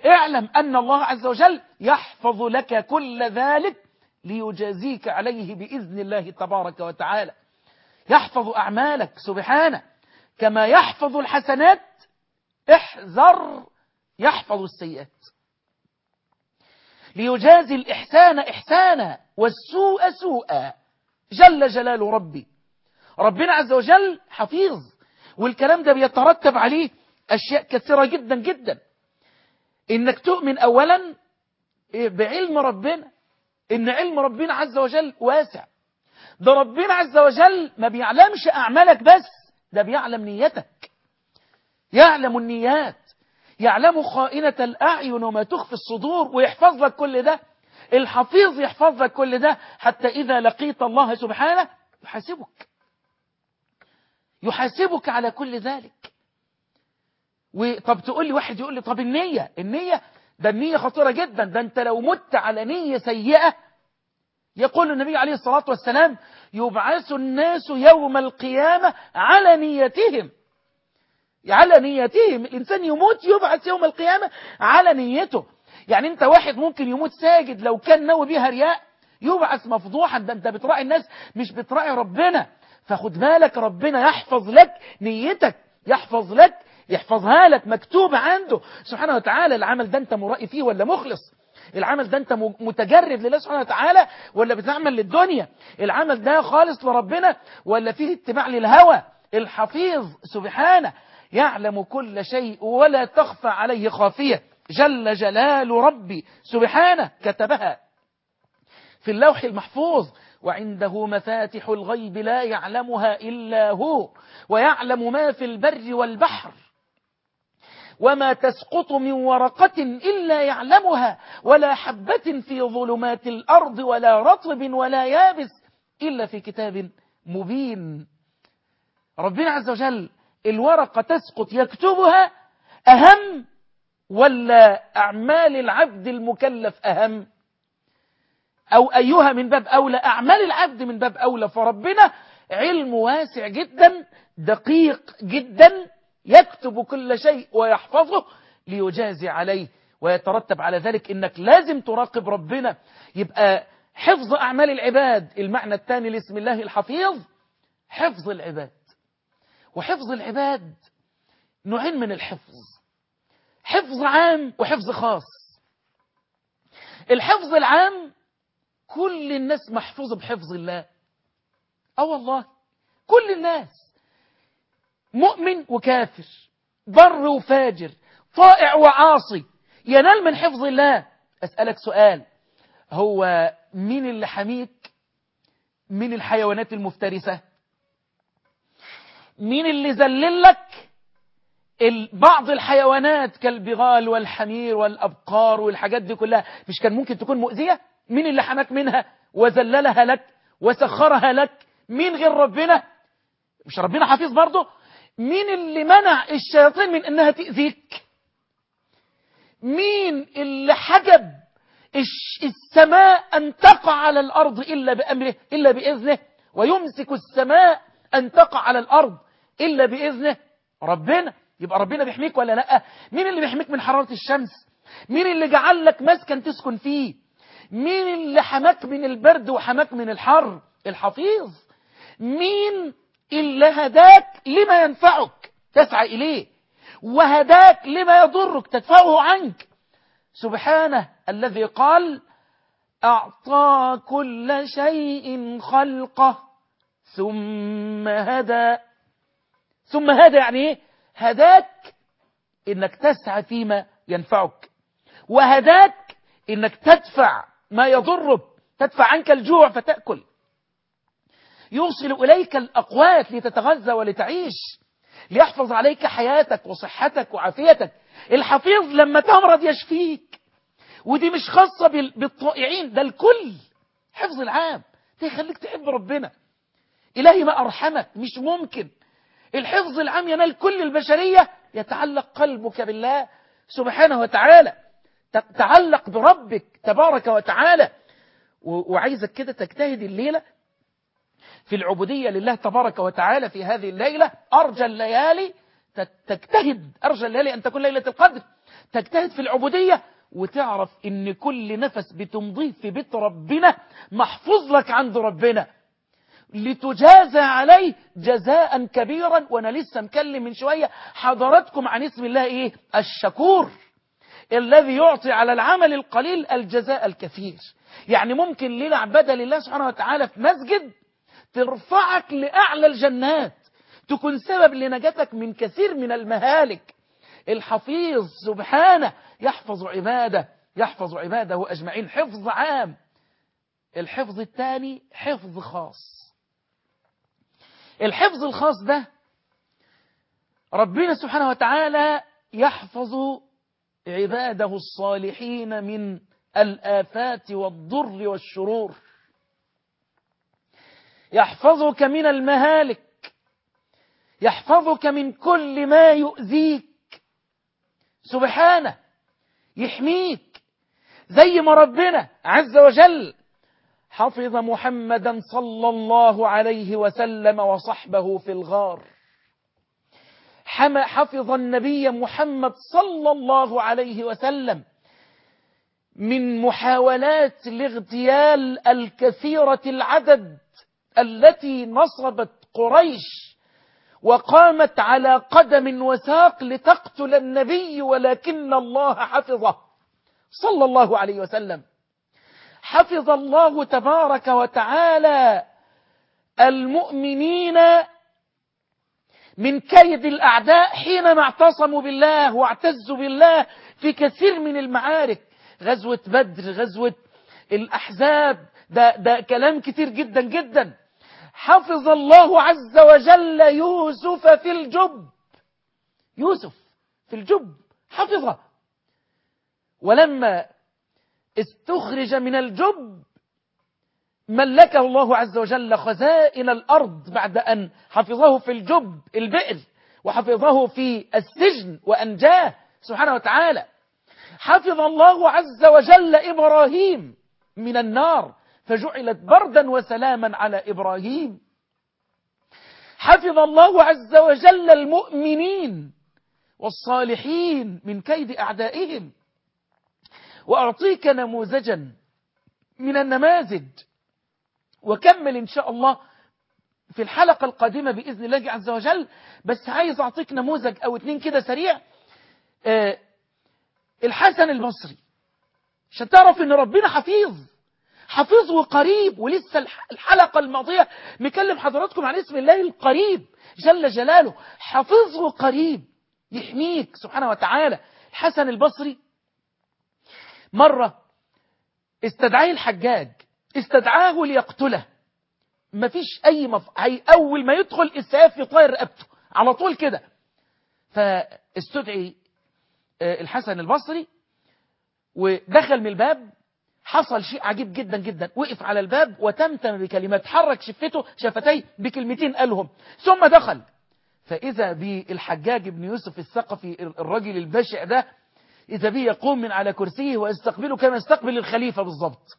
اعلم أن الله عز وجل يحفظ لك كل ذلك ليجازيك عليه بإذن الله تبارك وتعالى يحفظ أعمالك سبحانه كما يحفظ الحسنات احذر يحفظ السيئات ليجازي الإحسان إحسانا والسوء سوءا جل جلال ربي ربنا عز وجل حفيظ والكلام ده بيترتب عليه أشياء كثيرة جدا جدا إنك تؤمن أولا بعلم ربنا إن علم ربنا عز وجل واسع ده ربنا عز وجل ما بيعلمش أعمالك بس ده بيعلم نيتك يعلم النيات يعلم خائنة الأعين وما تخفي الصدور ويحفظ لك كل ده الحفيظ يحفظ لك كل ده حتى إذا لقيت الله سبحانه يحاسبك يحاسبك على كل ذلك وطب تقول لي واحد يقول لي طب النية النية ده النية خطيرة جدا ده انت لو مت على نية سيئة يقول النبي عليه الصلاة والسلام يبعث الناس يوم القيامة على نيتهم على نيتهم الإنسان يموت يبعث يوم القيامة على نيته يعني انت واحد ممكن يموت ساجد لو كان ناوي بيها رياء يبعث مفضوحا ده انت بتراعي الناس مش بتراعي ربنا فخد بالك ربنا يحفظ لك نيتك يحفظ لك يحفظها لك مكتوب عنده سبحانه وتعالى العمل ده انت مرائي فيه ولا مخلص العمل ده انت متجرد لله سبحانه وتعالى ولا بتعمل للدنيا العمل ده خالص لربنا ولا فيه اتباع للهوى الحفيظ سبحانه يعلم كل شيء ولا تخفى عليه خافية جل جلال ربي سبحانه كتبها في اللوح المحفوظ وعنده مفاتح الغيب لا يعلمها إلا هو ويعلم ما في البر والبحر وما تسقط من ورقة إلا يعلمها ولا حبة في ظلمات الأرض ولا رطب ولا يابس إلا في كتاب مبين ربنا عز وجل الورقة تسقط يكتبها أهم ولا أعمال العبد المكلف أهم أو أيها من باب أولى أعمال العبد من باب أولى فربنا علم واسع جدا دقيق جدا يكتب كل شيء ويحفظه ليجازي عليه ويترتب على ذلك إنك لازم تراقب ربنا يبقى حفظ أعمال العباد المعنى الثاني لاسم الله الحفيظ حفظ العباد وحفظ العباد نوعين من الحفظ حفظ عام وحفظ خاص الحفظ العام كل الناس محفوظة بحفظ الله اه والله كل الناس مؤمن وكافر بر وفاجر طائع وعاصي ينال من حفظ الله أسألك سؤال هو مين اللي حميك من الحيوانات المفترسة مين اللي ذللك بعض الحيوانات كالبغال والحمير والأبقار والحاجات دي كلها مش كان ممكن تكون مؤذية مين اللي حماك منها وذللها لك وسخرها لك مين غير ربنا مش ربنا حفيظ برضه مين اللي منع الشياطين من انها تأذيك مين اللي حجب السماء أن تقع على الأرض إلا بأمره إلا بإذنه ويمسك السماء أن تقع على الأرض إلا بإذنه ربنا يبقى ربنا بيحميك ولا لا مين اللي بيحميك من حرارة الشمس مين اللي جعل لك مسكن تسكن فيه مين اللي حماك من البرد وحماك من الحر الحفيظ مين اللي هداك لما ينفعك تسعى إليه وهداك لما يضرك تدفعه عنك سبحانه الذي قال أعطى كل شيء خلقه ثم هدى ثم هدى يعني ايه هداك انك تسعى فيما ينفعك وهداك انك تدفع ما يضرك تدفع عنك الجوع فتأكل يوصل إليك الأقوات لتتغذى ولتعيش ليحفظ عليك حياتك وصحتك وعافيتك الحفيظ لما تمرض يشفيك ودي مش خاصة بالطائعين ده الكل حفظ العام ده يخليك تحب ربنا إلهي ما أرحمك مش ممكن الحفظ العام ينال كل البشرية يتعلق قلبك بالله سبحانه وتعالى تعلق بربك تبارك وتعالى وعايزك كده تجتهد الليلة في العبودية لله تبارك وتعالى في هذه الليلة أرجى الليالي تجتهد أرجى الليالي أن تكون ليلة القدر تجتهد في العبودية وتعرف ان كل نفس بتمضيه في بيت ربنا محفوظ لك عند ربنا لتجازى عليه جزاء كبيرا وانا لسه مكلم من شوية حضراتكم عن اسم الله ايه الشكور الذي يعطي على العمل القليل الجزاء الكثير يعني ممكن ليلة عبادة لله سبحانه وتعالى في مسجد ترفعك لأعلى الجنات تكون سبب لنجاتك من كثير من المهالك الحفيظ سبحانه يحفظ عباده يحفظ عباده أجمعين حفظ عام الحفظ الثاني حفظ خاص الحفظ الخاص ده ربنا سبحانه وتعالى يحفظ عباده الصالحين من الآفات والضر والشرور يحفظك من المهالك يحفظك من كل ما يؤذيك سبحانه يحميك زي ما ربنا عز وجل حفظ محمدا صلى الله عليه وسلم وصحبه في الغار حفظ النبي محمد صلى الله عليه وسلم من محاولات الاغتيال الكثيرة العدد التي نصبت قريش وقامت على قدم وساق لتقتل النبي ولكن الله حفظه صلى الله عليه وسلم حفظ الله تبارك وتعالى المؤمنين من كيد الأعداء حينما اعتصموا بالله واعتزوا بالله في كثير من المعارك غزوة بدر غزوة الأحزاب ده, ده كلام كتير جدا جدا حفظ الله عز وجل يوسف في الجب يوسف في الجب حفظه ولما استخرج من الجب ملكه الله عز وجل خزائن الأرض بعد أن حفظه في الجب البئر وحفظه في السجن وأنجاه سبحانه وتعالى حفظ الله عز وجل إبراهيم من النار فجعلت بردا وسلاما على إبراهيم حفظ الله عز وجل المؤمنين والصالحين من كيد أعدائهم وأعطيك نموذجا من النماذج وكمل إن شاء الله في الحلقة القادمة بإذن الله عز وجل بس عايز أعطيك نموذج أو اتنين كده سريع آه الحسن البصري عشان تعرف ان ربنا حفيظ حفيظ وقريب ولسه الحلقة الماضية مكلم حضراتكم عن اسم الله القريب جل جلاله حفيظ وقريب يحميك سبحانه وتعالى الحسن البصري مرة استدعاه الحجاج استدعاه ليقتله مفيش أي مف... أول ما يدخل السيف يطير رقبته على طول كده فاستدعي الحسن البصري ودخل من الباب حصل شيء عجيب جدا جدا وقف على الباب وتمتم بكلمات حرك شفته شفتيه بكلمتين قالهم ثم دخل فإذا بالحجاج بن يوسف الثقفي الرجل البشع ده إذا به يقوم من على كرسيه ويستقبله كما يستقبل الخليفة بالضبط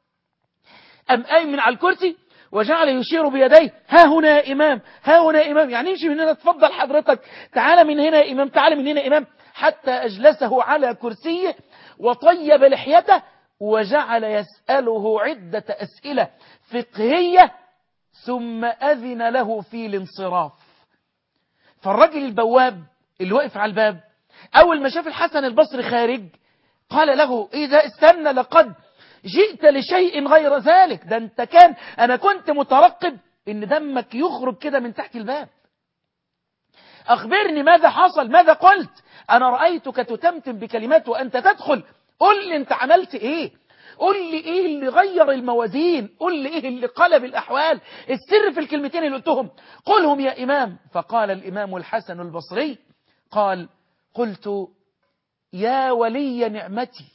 أم قايم من على الكرسي وجعل يشير بيديه ها هنا يا إمام ها هنا يا إمام يعني امشي من هنا تفضل حضرتك تعال من هنا يا إمام تعال من هنا يا إمام حتى أجلسه على كرسيه وطيب لحيته وجعل يسأله عدة أسئلة فقهية ثم أذن له في الانصراف فالرجل البواب اللي وقف على الباب أول ما شاف الحسن البصري خارج قال له إيه ده استنى لقد جئت لشيء غير ذلك ده انت كان أنا كنت مترقب إن دمك يخرج كده من تحت الباب أخبرني ماذا حصل ماذا قلت أنا رأيتك تتمتم بكلمات وأنت تدخل قل لي أنت عملت إيه قل لي إيه اللي غير الموازين قل لي إيه اللي قلب الأحوال السر في الكلمتين اللي قلتهم قلهم يا إمام فقال الإمام الحسن البصري قال قلت يا ولي نعمتي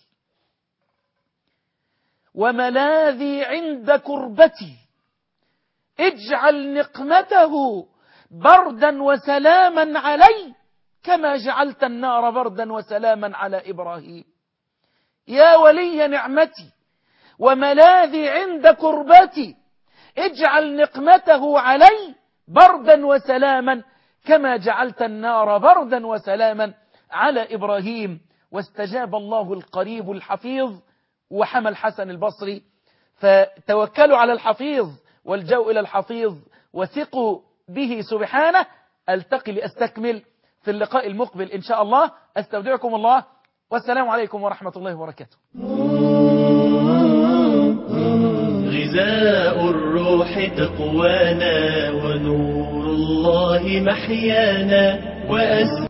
وملاذي عند كربتي اجعل نقمته بردا وسلاما علي كما جعلت النار بردا وسلاما على إبراهيم يا ولي نعمتي وملاذي عند كربتي اجعل نقمته علي بردا وسلاما كما جعلت النار بردا وسلاما على إبراهيم واستجاب الله القريب الحفيظ وحمى الحسن البصري فتوكلوا على الحفيظ والجو إلى الحفيظ وثقوا به سبحانه ألتقي لأستكمل في اللقاء المقبل إن شاء الله أستودعكم الله والسلام عليكم ورحمة الله وبركاته غذاء الروح تقوانا ونور الله محيانا وأس